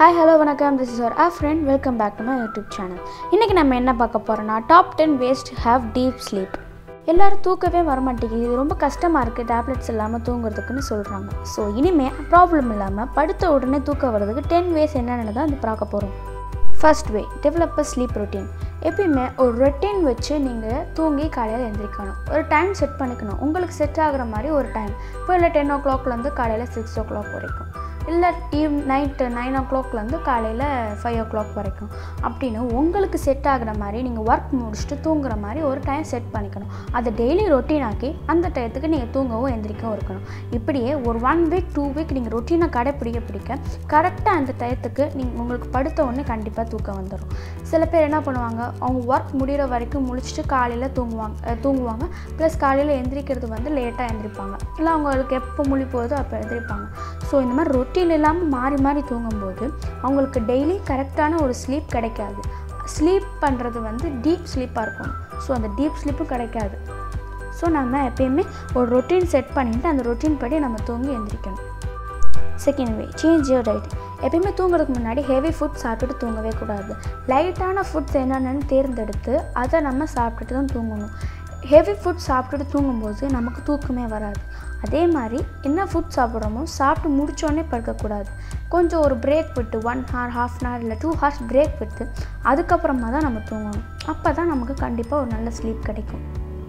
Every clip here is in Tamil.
ஹாய் ஹலோ வணக்கம் திஸ் இஸ் ஒரு ah friend welcome back to my YouTube channel இன்றைக்கி நம்ம என்ன பார்க்க போகிறோன்னா top ten ways have deep sleep எல்லோரும் தூக்கவே வரமாட்டேங்குது இது ரொம்ப கஷ்டமாக இருக்குது டேப்லெட்ஸ் இல்லாமல் தூங்குறதுக்குன்னு சொல்கிறாங்க ஸோ இனிமேல் ப்ராப்ளம் இல்லாமல் படுத்த உடனே தூக்கம் வர்றதுக்கு டென் வேஸ் என்னென்னு தான் அது பார்க்க போகிறோம் first way develop a sleep routine எப்பயுமே ஒரு ரொட்டீன் வச்சு நீங்கள் தூங்கி காலையில் எழுந்திரிக்கணும் ஒரு டைம் செட் பண்ணிக்கணும் உங்களுக்கு செட் ஆகுற மாதிரி ஒரு டைம் இப்போ இல்லை டென் ஓ கிளாக்லேருந்து காலையில் சிக்ஸ் ஓ கிளாக் வரைக்கும் இல்லை ஈவ் நைட்டு நைன் ஓ கிளாக்லேருந்து காலையில் ஃபைவ் ஓ கிளாக் வரைக்கும் அப்படின்னு உங்களுக்கு செட் ஆகுற மாதிரி நீங்கள் ஒர்க் முடிச்சுட்டு தூங்குற மாதிரி ஒரு டைம் செட் பண்ணிக்கணும் அதை டெய்லி ரொட்டீன் ஆக்கி அந்த டயத்துக்கு நீங்கள் தூங்கவும் எந்திரிக்கவும் இருக்கணும் இப்படியே ஒரு ஒன் வீக் டூ வீக் நீங்கள் ரொட்டீனை கடைப்பிடிக்க பிடிக்க கரெக்டாக அந்த டயத்துக்கு நீங்கள் உங்களுக்கு படுத்த உடனே கண்டிப்பாக தூக்கம் வந்துடும் சில பேர் என்ன பண்ணுவாங்க அவங்க ஒர்க் முடிகிற வரைக்கும் முழிச்சிட்டு காலையில் தூங்குவாங்க அஹ் தூங்குவாங்க ப்ளஸ் காலையில் எந்திரிக்கிறது வந்து லேட்டாக எந்திரிப்பாங்க இல்லை அவங்களுக்கு எப்போ முழி போகுதோ அப்போ எந்திரிப்பாங்க ஸோ இந்த மாதிரி ரொட்டீன் இல்லாமல் மாறி மாறி தூங்கும்போது அவங்களுக்கு டெய்லி கரெக்டான ஒரு ஸ்லீப் கிடைக்காது ஸ்லீப் பண்ணுறது வந்து டீப் ஸ்லீப்பாக இருக்கணும் ஸோ அந்த டீப் ஸ்லீப்பும் கிடைக்காது ஸோ நம்ம எப்பயுமே ஒரு ரொட்டீன் செட் பண்ணிவிட்டு அந்த ரொட்டீன் படி நம்ம தூங்கி எந்திரிக்கணும் second way change your diet எப்பயுமே தூங்குறதுக்கு முன்னாடி ஹெவி ஃபுட் சாப்பிட்டுட்டு தூங்கவே கூடாது லைட்டான ஃபுட்ஸ் என்னென்னு தேர்ந்தெடுத்து அதை நம்ம சாப்பிட்டுட்டு தான் தூங்கணும் ஹெவி ஃபுட் சாப்பிட்டுட்டு தூங்கும்போது நமக்கு தூக்கமே வராது அதே மாதிரி என்ன ஃபுட் சாப்பிட்றோமோ சாப்பிட்டு முடிச்சோடனே படுக்கக்கூடாது கொஞ்சம் ஒரு பிரேக் விட்டு one hour half an hour இல்லை டூ ஹவர்ஸ் பிரேக் விட்டு அதுக்கப்புறமா தான் நம்ம தூங்கணும் அப்போ தான் நமக்கு கண்டிப்பாக ஒரு நல்ல ஸ்லீப் கிடைக்கும்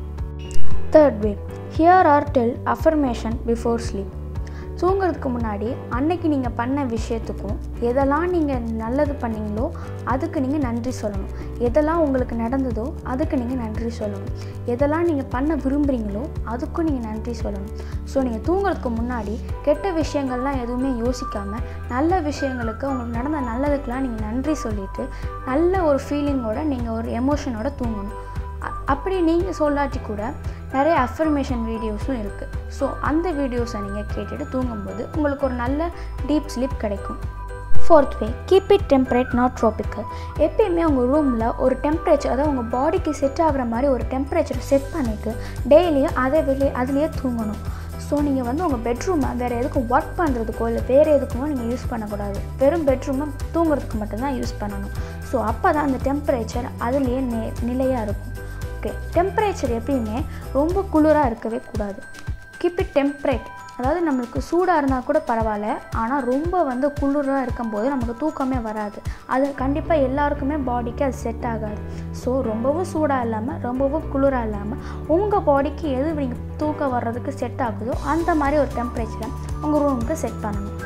third way hear or tell affirmation before sleep தூங்குறதுக்கு முன்னாடி அன்னைக்கு நீங்கள் பண்ண விஷயத்துக்கும் எதெல்லாம் நீங்கள் நல்லது பண்ணீங்களோ அதுக்கு நீங்கள் நன்றி சொல்லணும் எதெல்லாம் உங்களுக்கு நடந்ததோ அதுக்கு நீங்கள் நன்றி சொல்லணும் எதெல்லாம் நீங்கள் பண்ண விரும்புகிறீங்களோ அதுக்கும் நீங்கள் நன்றி சொல்லணும் ஸோ நீங்கள் தூங்குறதுக்கு முன்னாடி கெட்ட விஷயங்கள்லாம் எதுவுமே யோசிக்காமல் நல்ல விஷயங்களுக்கு உங்களுக்கு நடந்த நல்லதுக்கெலாம் நீங்கள் நன்றி சொல்லிவிட்டு நல்ல ஒரு ஃபீலிங்கோட நீங்கள் ஒரு எமோஷனோட தூங்கணும் அ- அப்படி நீங்கள் சொல்லாட்டி கூட நிறைய அஃபர்மேஷன் வீடியோஸும் இருக்குது ஸோ அந்த வீடியோஸை நீங்கள் கேட்டுட்டு தூங்கும்போது உங்களுக்கு ஒரு நல்ல டீப் ஸ்லீப் கிடைக்கும் fourth way keep it temperate not tropical எப்பயுமே உங்கள் ரூமில் ஒரு டெம்பரேச்சர் அதாவது உங்கள் பாடிக்கு செட் ஆகுற மாதிரி ஒரு டெம்பரேச்சர் செட் பண்ணிவிட்டு டெய்லியும் அதை வெளியே அதுலேயே தூங்கணும் ஸோ நீங்கள் வந்து உங்கள் பெட்ரூமை வேறு எதுக்கும் ஒர்க் பண்ணுறதுக்கோ இல்லை வேறு எதுக்குமோ நீங்கள் யூஸ் பண்ணக்கூடாது வெறும் பெட்ரூமை தூங்குறதுக்கு மட்டும்தான் யூஸ் பண்ணணும் ஸோ அப்போ தான் அந்த டெம்பரேச்சர் அதுலேயே நே நிலையாக இருக்கும் ஓகே டெம்பரேச்சர் எப்பயுமே ரொம்ப குளிராக இருக்கவே கூடாது கீப் இட் டெம்பரேட் அதாவது நம்மளுக்கு சூடாக இருந்தால் கூட பரவாயில்ல ஆனால் ரொம்ப வந்து குளிராக இருக்கும்போது நமக்கு தூக்கமே வராது அது கண்டிப்பாக எல்லாருக்குமே பாடிக்கு அது செட் ஆகாது ஸோ ரொம்பவும் சூடாக இல்லாமல் ரொம்பவும் குளிராக இல்லாமல் உங்கள் பாடிக்கு எது நீங்கள் தூக்கம் வர்றதுக்கு செட் ஆகுதோ அந்த மாதிரி ஒரு டெம்பரேச்சரை உங்கள் ரூமுக்கு செட் பண்ணணும்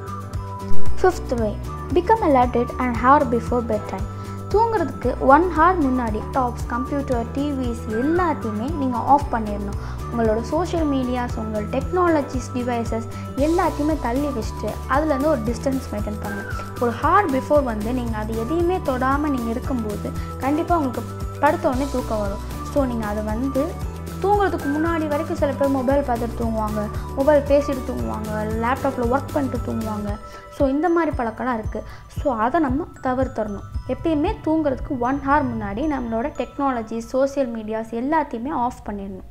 fifth way become alerted and hour before bed time தூங்குறதுக்கு ஒன் ஹார் முன்னாடி டாப்ஸ் கம்ப்யூட்டர் டிவிஸ் எல்லாத்தையுமே நீங்கள் ஆஃப் பண்ணிடணும் உங்களோட சோஷியல் மீடியாஸ் உங்கள் டெக்னாலஜிஸ் டிவைசஸ் எல்லாத்தையுமே தள்ளி வச்சுட்டு அதுலேருந்து ஒரு டிஸ்டன்ஸ் மெயின்டைன் பண்ணணும் ஒரு ஹார் பிஃபோர் வந்து நீங்கள் அது எதையுமே தொடாமல் நீங்கள் இருக்கும்போது கண்டிப்பாக உங்களுக்கு படுத்த உடனே தூக்கம் வரும் ஸோ நீங்கள் அதை வந்து தூங்குறதுக்கு முன்னாடி வரைக்கும் சில பேர் மொபைல் பார்த்துட்டு தூங்குவாங்க மொபைல் பேசிட்டு தூங்குவாங்க லேப்டாப்பில் ஒர்க் பண்ணிட்டு தூங்குவாங்க ஸோ இந்த மாதிரி பழக்கம்லாம் இருக்குது ஸோ அதை நம்ம தவிர்த்தரணும் எப்பயுமே தூங்குறதுக்கு ஒன் ஹவர் முன்னாடி நம்மளோட டெக்னாலஜி சோஷியல் மீடியாஸ் எல்லாத்தையுமே ஆஃப் பண்ணிடணும்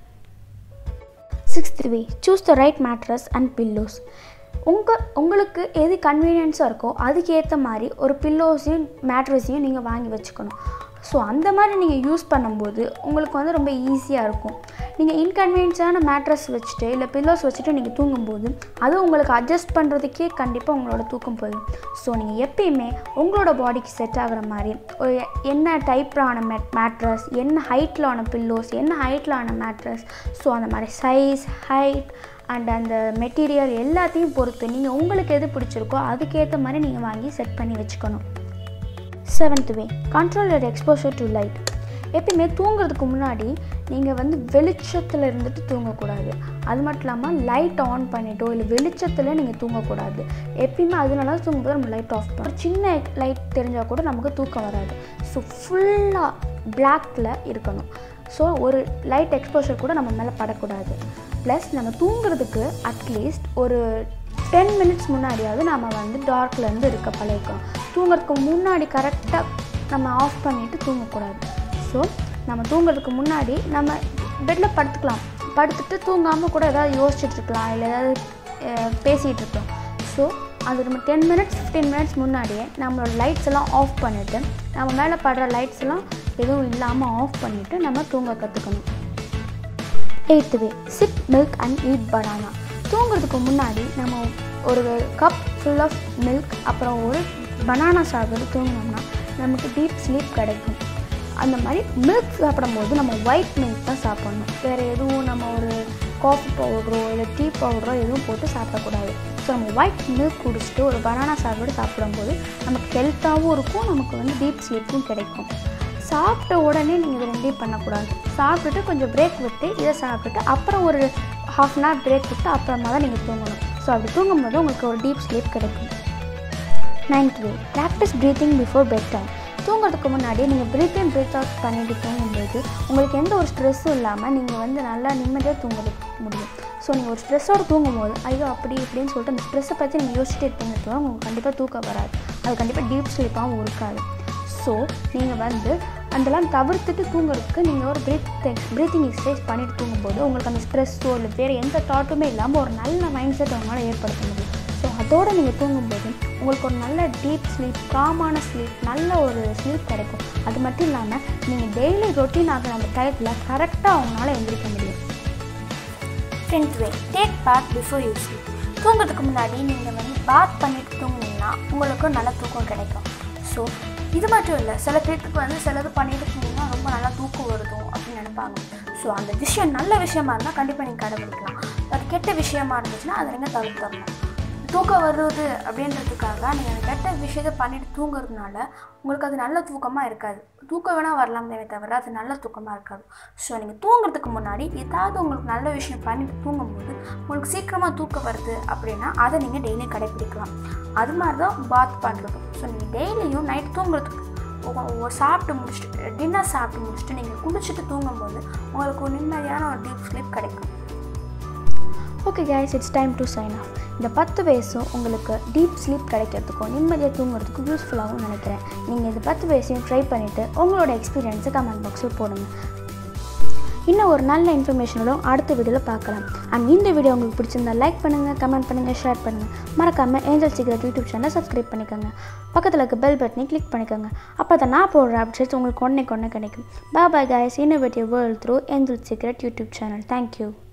sixth way choose the right mattress and pillows உங்கள் உங்களுக்கு எது கன்வீனியன்ஸாக இருக்கோ அதுக்கேற்ற மாதிரி ஒரு பில்லோஸையும் மேட்ரஸையும் நீங்கள் வாங்கி வச்சுக்கணும் ஸோ அந்த மாதிரி நீங்கள் யூஸ் பண்ணும்போது உங்களுக்கு வந்து ரொம்ப ஈஸியாக இருக்கும் நீங்கள் இன்கன்வீனியன்ஸான மேட்ரஸ் வச்சுட்டு இல்லை பில்லோஸ் வச்சுட்டு நீங்கள் தூங்கும்போது அது உங்களுக்கு அட்ஜஸ்ட் பண்ணுறதுக்கே கண்டிப்பாக உங்களோட தூக்கம் போயிடும் ஸோ நீங்கள் எப்பயுமே உங்களோட பாடிக்கு செட் ஆகுற மாதிரி ஒரு என்ன டைப்பிலான மேட் மேட்ரஸ் என்ன ஹைட்டில் ஆன பில்லோஸ் என்ன ஹைட்டில் ஆன மேட்ரஸ் ஸோ அந்த மாதிரி சைஸ் ஹைட் அண்ட் அந்த மெட்டீரியல் எல்லாத்தையும் பொறுத்து நீங்கள் உங்களுக்கு எது பிடிச்சிருக்கோ அதுக்கேற்ற மாதிரி நீங்கள் வாங்கி செட் பண்ணி வச்சுக்கணும் seventh way control your exposure to light எப்பயுமே தூங்குறதுக்கு முன்னாடி நீங்கள் வந்து வெளிச்சத்தில் இருந்துட்டு தூங்கக்கூடாது அது மட்டும் இல்லாமல் லைட் ஆன் பண்ணிட்டோ இல்லை வெளிச்சத்தில் நீங்கள் தூங்கக்கூடாது எப்பயுமே அதனால தான் தூங்கும்போது நம்ம லைட் ஆஃப் பண்ணோம் சின்ன லைட் தெரிஞ்சால் கூட நமக்கு தூக்கம் வராது ஸோ ஃபுல்லாக பிளாக்கில் இருக்கணும் ஸோ ஒரு லைட் எக்ஸ்போஷர் கூட நம்ம மேலே படக்கூடாது ப்ளஸ் நம்ம தூங்குறதுக்கு அட்லீஸ்ட் ஒரு டென் மினிட்ஸ் முன்னாடியாவது நம்ம வந்து டார்க்லேருந்து இருக்க பழகிக்கணும் தூங்குறதுக்கு முன்னாடி கரெக்டாக நம்ம ஆஃப் பண்ணிவிட்டு தூங்கக்கூடாது ஸோ நம்ம தூங்குறதுக்கு முன்னாடி நம்ம பெட்டில் படுத்துக்கலாம் படுத்துட்டு தூங்காமல் கூட ஏதாவது யோசிச்சுட்டு இருக்கலாம் இல்லை ஏதாவது பேசிகிட்டு இருக்கலாம் ஸோ அது நம்ம டென் மினிட்ஸ் ஃபிஃப்டீன் மினிட்ஸ் முன்னாடியே நம்மளோட லைட்ஸ் எல்லாம் ஆஃப் பண்ணிவிட்டு நம்ம மேலே படுற லைட்ஸ் எல்லாம் எதுவும் இல்லாமல் ஆஃப் பண்ணிவிட்டு நம்ம தூங்க கற்றுக்கணும் eighth way sip milk and eat banana தூங்குறதுக்கு முன்னாடி நம்ம ஒரு கப் ஃபுல் ஆஃப் மில்க் அப்புறம் ஒரு பனானா சாப்பிட்டு தூங்கினோம்னா நமக்கு டீப் ஸ்லீப் கிடைக்கும் அந்த மாதிரி மில்க் சாப்பிடும்போது நம்ம ஒயிட் மில்க் தான் சாப்பிடணும் வேறு எதுவும் நம்ம ஒரு காஃபி பவுடரோ இல்லை டீ பவுடரோ எதுவும் போட்டு சாப்பிடக்கூடாது ஸோ நம்ம ஒயிட் மில்க் குடிச்சிட்டு ஒரு பனானா சாப்பிட்டு சாப்பிடும்போது நமக்கு ஹெல்த்தாகவும் இருக்கும் நமக்கு வந்து டீப் ஸ்லீப்பும் கிடைக்கும் சாப்பிட்ட உடனே நீங்கள் இது ரெண்டையும் பண்ணக்கூடாது சாப்பிட்டுட்டு கொஞ்சம் பிரேக் விட்டு இதை சாப்பிட்டுட்டு அப்புறம் ஒரு ஹாஃப் அன் ஹவர் பிரேக் விட்டு அப்புறமா தான் நீங்கள் தூங்கணும் ஸோ அப்படி தூங்கும்போது உங்களுக்கு ஒரு டீப் ஸ்லீப் கிடைக்கும் ninth way practise breathing before bed time தூங்குறதுக்கு முன்னாடி நீங்கள் ப்ரீத் இன் ப்ரீத் அவுட் பண்ணிட்டு தூங்கும்போது உங்களுக்கு எந்த ஒரு ஸ்ட்ரெஸ்ஸும் இல்லாமல் நீங்கள் வந்து நல்லா நிம்மதியாக தூங்குறதுக்கு முடியும் ஸோ நீங்கள் ஒரு ஸ்ட்ரெஸ்ஸோடு தூங்கும்போது ஐயோ அப்படி இப்படின்னு சொல்லிட்டு அந்த ஸ்ட்ரெஸ்ஸை பற்றி நீங்கள் யோசிச்சுட்டே இருப்பீங்க உங்களுக்கு கண்டிப்பாக தூக்கம் வராது அது கண்டிப்பாக டீப் ஸ்லீப்பாகவும் இருக்காது ஸோ நீங்கள் வந்து அதெல்லாம் தவிர்த்துட்டு தூங்குறதுக்கு நீங்கள் ஒரு ப்ரீத் ப்ரீத்திங் எக்ஸசைஸ் பண்ணிட்டு தூங்கும்போது உங்களுக்கு அந்த ஸ்ட்ரெஸ்ஸோ இல்லை வேறு எந்த தாட்டுமே இல்லாமல் ஒரு நல்ல மைண்ட் செட் உங்களால் ஏற்படுத்த முடியும் ஸோ அதோடு நீங்கள் தூங்கும்போது உங்களுக்கு ஒரு நல்ல டீப் ஸ்லீப் காமான ஸ்லீப் நல்ல ஒரு ஸ்லீப் கிடைக்கும் அது மட்டும் இல்லாமல் நீங்கள் டெய்லி ரொட்டீன் ஆகிற அந்த டயத்தில் கரெக்டாக அவங்களால எந்திரிக்க முடியும் tenth way take bath before you sleep தூங்குறதுக்கு முன்னாடி நீங்கள் வந்து பாத் பண்ணிட்டு தூங்குனீங்கன்னா உங்களுக்கு நல்ல தூக்கம் கிடைக்கும் ஸோ இது மட்டும் இல்லை சில பேர்த்துக்கு வந்து சிலது பண்ணிட்டு தூங்கினா ரொம்ப நல்லா தூக்கம் வருதும் அப்படின்னு நினைப்பாங்க ஸோ அந்த விஷயம் நல்ல விஷயமா இருந்தால் கண்டிப்பாக நீங்கள் கடைபிடிக்கலாம் அது கெட்ட விஷயமா இருந்துச்சுன்னா அதை நீங்கள் தவிர்த்தரணும் தூக்கம் வருது அப்படின்றதுக்காக நீங்கள் அந்த கெட்ட விஷயத்தை பண்ணிட்டு தூங்குறதுனால உங்களுக்கு அது நல்ல தூக்கமாக இருக்காது தூக்கம் வேணால் வரலாமே தவிர அது நல்ல தூக்கமாக இருக்காது ஸோ நீங்கள் தூங்குறதுக்கு முன்னாடி ஏதாவது உங்களுக்கு நல்ல விஷயம் பண்ணிட்டு தூங்கும்போது உங்களுக்கு சீக்கிரமாக தூக்கம் வருது அப்படின்னா அதை நீங்கள் டெய்லியும் கடைப்பிடிக்கலாம் அது மாதிரி தான் பாத் பண்ணுறது ஸோ நீங்கள் டெய்லியும் நைட் தூங்குறதுக்கு சாப்பிட்டு முடிச்சுட்டு டின்னர் சாப்பிட்டு முடிச்சுட்டு நீங்கள் குடிச்சிட்டு தூங்கும்போது உங்களுக்கு ஒரு நிம்மதியான ஒரு டீப் ஸ்லீப் கிடைக்கும் okay guys it's time to sign off இந்த பத்து வயசும் உங்களுக்கு டீப் ஸ்லீப் கிடைக்கிறதுக்கும் நிம்மதியாக தூங்குறதுக்கும் யூஸ்ஃபுல்லாகவும் நினைக்கிறேன் நீங்கள் இந்த பத்து வயசையும் ட்ரை பண்ணிவிட்டு உங்களோட எக்ஸ்பீரியன்ஸை கமெண்ட் பாக்ஸில் போடுங்க இன்னும் ஒரு நல்ல இன்ஃபர்மேஷனோடும் அடுத்த வீடியோவில் பார்க்கலாம் அண்ட் இந்த வீடியோ உங்களுக்கு பிடிச்சிருந்தா லைக் பண்ணுங்கள் கமெண்ட் பண்ணுங்கள் ஷேர் பண்ணுங்கள் மறக்காமல் ஏஞ்சல் சீக்கிரம் யூடியூப் சேனலை சப்ஸ்கிரைப் பண்ணிக்கோங்க பக்கத்தில் இருக்க பெல் பட்டனை கிளிக் பண்ணிக்கோங்க அப்போ தான் நான் போடுற அப்டேட்ஸ் உங்களுக்கு ஒன்றே கொண்டே கிடைக்கும் பா bye guys innovative world through Angel Secret YouTube channel thank you